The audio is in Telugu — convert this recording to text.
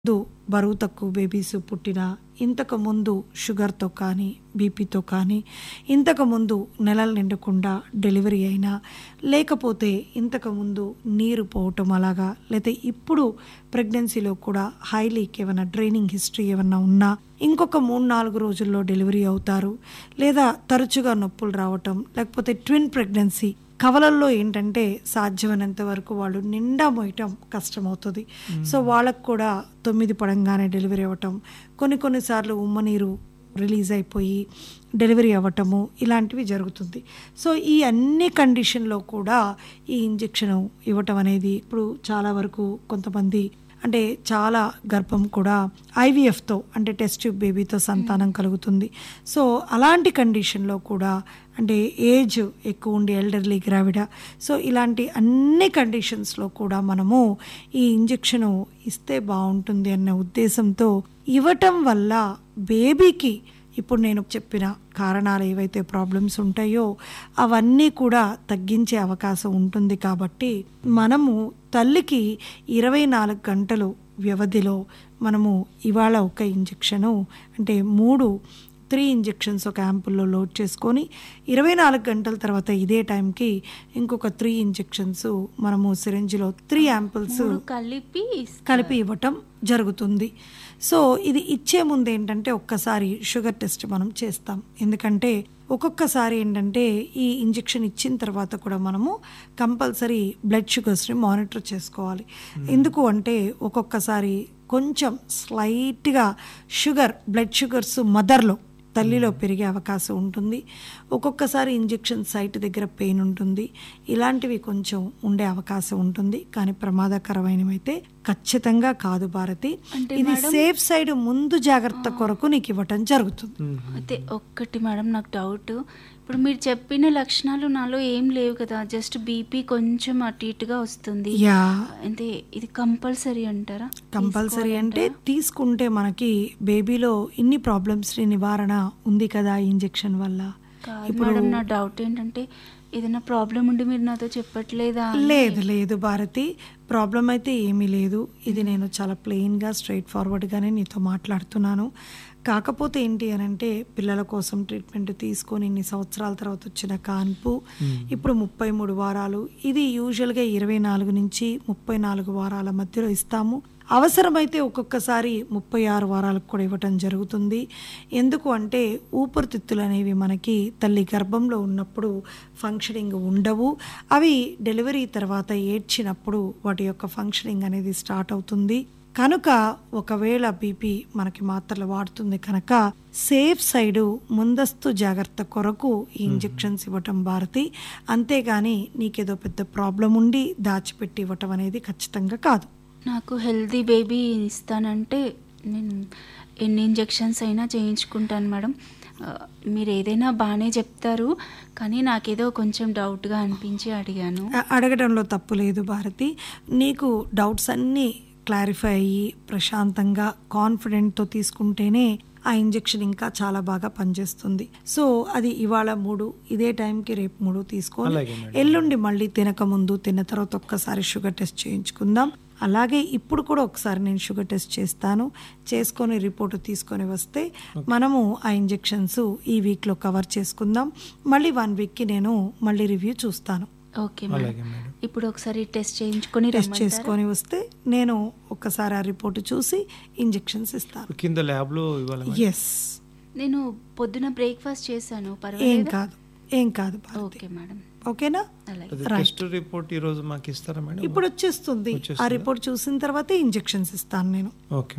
ముందు బరువు తక్కువ బేబీస్ పుట్టిన ఇంతకు ముందు షుగర్తో కానీ బీపీతో కానీ ఇంతకు ముందు నెలలు నిండకుండా డెలివరీ అయినా లేకపోతే ఇంతకు ముందు నీరు పోవటం అలాగా లేకపోతే ఇప్పుడు ప్రెగ్నెన్సీలో కూడా హై లీక్ ఏమైనా డ్రైనింగ్ హిస్టరీ ఏమన్నా ఉన్నా ఇంకొక మూడు నాలుగు రోజుల్లో డెలివరీ అవుతారు లేదా తరచుగా నొప్పులు రావటం లేకపోతే ట్విన్ ప్రెగ్నెన్సీ కవలల్లో ఏంటంటే సాధ్యమైనంత వరకు వాళ్ళు నిండా మోయటం కష్టమవుతుంది సో వాళ్ళకు కూడా తొమ్మిది పడంగానే డెలివరీ అవ్వటం కొన్ని కొన్నిసార్లు ఉమ్మనీరు రిలీజ్ అయిపోయి డెలివరీ అవ్వటము ఇలాంటివి జరుగుతుంది సో ఈ అన్ని కండిషన్లో కూడా ఈ ఇంజెక్షన్ ఇవ్వటం అనేది ఇప్పుడు చాలా వరకు కొంతమంది అంటే చాలా గర్భం కూడా ఐవీఎఫ్తో అంటే టెస్ట్ ట్యూబ్ బేబీతో సంతానం కలుగుతుంది సో అలాంటి కండిషన్లో కూడా అంటే ఏజ్ ఎక్కువ ఉండి ఎల్డర్లీ గ్రావిడ సో ఇలాంటి అన్ని కండిషన్స్లో కూడా మనము ఈ ఇంజెక్షన్ ఇస్తే బాగుంటుంది అన్న ఉద్దేశంతో ఇవ్వటం వల్ల బేబీకి ఇప్పుడు నేను చెప్పిన కారణాలు ఏవైతే ప్రాబ్లమ్స్ ఉంటాయో అవన్నీ కూడా తగ్గించే అవకాశం ఉంటుంది కాబట్టి మనము తల్లికి ఇరవై నాలుగు గంటలు వ్యవధిలో మనము ఇవాళ ఒక ఇంజెక్షను అంటే మూడు త్రీ ఇంజెక్షన్స్ ఒక యాంపుల్లో లోడ్ చేసుకొని ఇరవై నాలుగు గంటల తర్వాత ఇదే టైంకి ఇంకొక త్రీ ఇంజెక్షన్స్ మనము సిరంజిలో త్రీ యాంపుల్స్ మూడు కలిపి ఇస్తారు. కలిపి ఇవ్వటం జరుగుతుంది సో ఇది ఇచ్చే ముందు ఏంటంటే ఒక్కసారి షుగర్ టెస్ట్ మనం చేస్తాం ఎందుకంటే ఒక్కొక్కసారి ఏంటంటే ఈ ఇంజెక్షన్ ఇచ్చిన తర్వాత కూడా మనము కంపల్సరీ బ్లడ్ షుగర్స్ని మానిటర్ చేసుకోవాలి ఎందుకు అంటే ఒక్కొక్కసారి కొంచెం స్లైట్గా షుగర్ బ్లడ్ షుగర్స్ మదర్లో తల్లిలో పెరిగే అవకాశం ఉంటుంది ఒక్కొక్కసారి ఇంజెక్షన్ సైట్ దగ్గర పెయిన్ ఉంటుంది ఇలాంటివి కొంచెం ఉండే అవకాశం ఉంటుంది కానీ ప్రమాదకరమైనవి అయితే ఖచ్చితంగా కాదు భారతి అంటే ఇది మేడం- సేఫ్ సైడ్ ముందు జాగ్రత్త కొరకు నీకు ఇవ్వటం జరుగుతుంది అయితే ఒక్కటి మేడం నాకు డౌట్ ఇప్పుడు మీరు చెప్పిన లక్షణాలు నాలో ఏం లేవు కదా జస్ట్ బీపీ కొంచెం అటు ఇటుగా వస్తుంది యా అంటే ఇది కంపల్సరీ అంటారా కంపల్సరీ అంటే తీసుకోవాలంటారా? తీసుకుంటే మనకి బేబీలో ఇన్ని ప్రాబ్లమ్స్ నివారణ ఉంది కదా ఈ ఇంజెక్షన్ వల్ల కాదు మేడం నా డౌట్ ఏంటంటే ఏదైనా ప్రాబ్లం ఉండి మీరు నాతో చెప్పట్లేదా అని. లేదు లేదు భారతి ప్రాబ్లం అయితే ఏమీ లేదు ఇది నేను చాలా ప్లెయిన్గా స్ట్రైట్ ఫార్వర్డ్గానే నీతో మాట్లాడుతున్నాను కాకపోతే ఏంటి అని అంటే పిల్లల కోసం ట్రీట్మెంట్ తీసుకొని ఇన్ని సంవత్సరాల తర్వాత వచ్చిన కాన్పు ఇప్పుడు ముప్పై మూడు వారాలు ఇది యూజువల్గా ఇరవై నాలుగు నుంచి ముప్పై నాలుగు వారాల మధ్యలో ఇస్తాము అవసరమైతే ఒక్కొక్కసారి ముప్పై ఆరు వారాలకు కూడా ఇవ్వటం జరుగుతుంది ఎందుకు అంటే ఊపిరితిత్తులు అనేవి మనకి తల్లి గర్భంలో ఉన్నప్పుడు ఫంక్షనింగ్ ఉండవు అవి డెలివరీ తర్వాత ఏడ్చినప్పుడు వాటి యొక్క ఫంక్షనింగ్ అనేది స్టార్ట్ అవుతుంది కనుక ఒకవేళ బీపీ మనకి మాత్రలు వాడుతుంది కనుక సేఫ్ సైడు ముందస్తు జాగ్రత్త కొరకు ఈ ఇంజెక్షన్స్ ఇవ్వటం భారతి అంతేగాని నీకేదో పెద్ద ప్రాబ్లం ఉండి దాచిపెట్టి ఇవ్వటం అనేది ఖచ్చితంగా కాదు నాకు హెల్తీ బేబీ ఇస్తానంటే నేను ఎన్ని ఇంజెక్షన్స్ అయినా చేయించుకుంటాను మేడం ఆ, మీరు ఏదైనా బాగానే చెప్తారు కానీ నాకేదో కొంచెం డౌట్గా అనిపించి అడిగాను అ- అడగడంలో తప్పు లేదు భారతి నీకు డౌట్స్ అన్నీ క్లారిఫై అయ్యి ప్రశాంతంగా కాన్ఫిడెంట్తో తీసుకుంటేనే ఆ ఇంజెక్షన్ ఇంకా చాలా బాగా పనిచేస్తుంది సో అది ఇవాళ మూడు ఇదే టైంకి రేపు మూడు తీసుకోవాలి అలాగే మేడం. ఎల్లుండి మళ్ళీ తినక ముందు తిన్న తర్వాత ఒక్కసారి షుగర్ టెస్ట్ చేయించుకుందాం అలాగే ఇప్పుడు కూడా ఒకసారి నేను షుగర్ టెస్ట్ చేస్తాను చేసుకొని రిపోర్ట్ తీసుకొని వస్తే మనము ఆ ఇంజెక్షన్స్ ఈ వీక్లో కవర్ చేసుకుందాం మళ్ళీ వన్ వీక్కి నేను మళ్ళీ రివ్యూ చూస్తాను ఓకే మేడం అలాగే మేడం ఇప్పుడు ఒకసారి టెస్ట్ చేయించుకొని టెస్ట్ రమ్మంటారా? చేసుకొని వస్తే నేను ఒక్కసారి ఆ రిపోర్ట్ చూసి ఇంజెక్షన్స్ ఇస్తాను కింద ల్యాబ్ లో ఇవ్వాలి మేడం? ఎస్ నేను పొద్దున బ్రేక్ఫాస్ట్ చేశాను ఏం పర్వాలేదు కాదు ఏం కాదు భారతి ఓకే మేడం ఓకేనా అలాగే అది Right. టెస్ట్ రిపోర్ట్ ఈ రోజు మాకు ఇస్తారా మేడం ఇప్పుడు వచ్చేస్తుంది ఆ వచ్చేస్తుందా? రిపోర్ట్ చూసిన తర్వాతే ఇంజెక్షన్స్ ఇస్తాను నేను ఓకే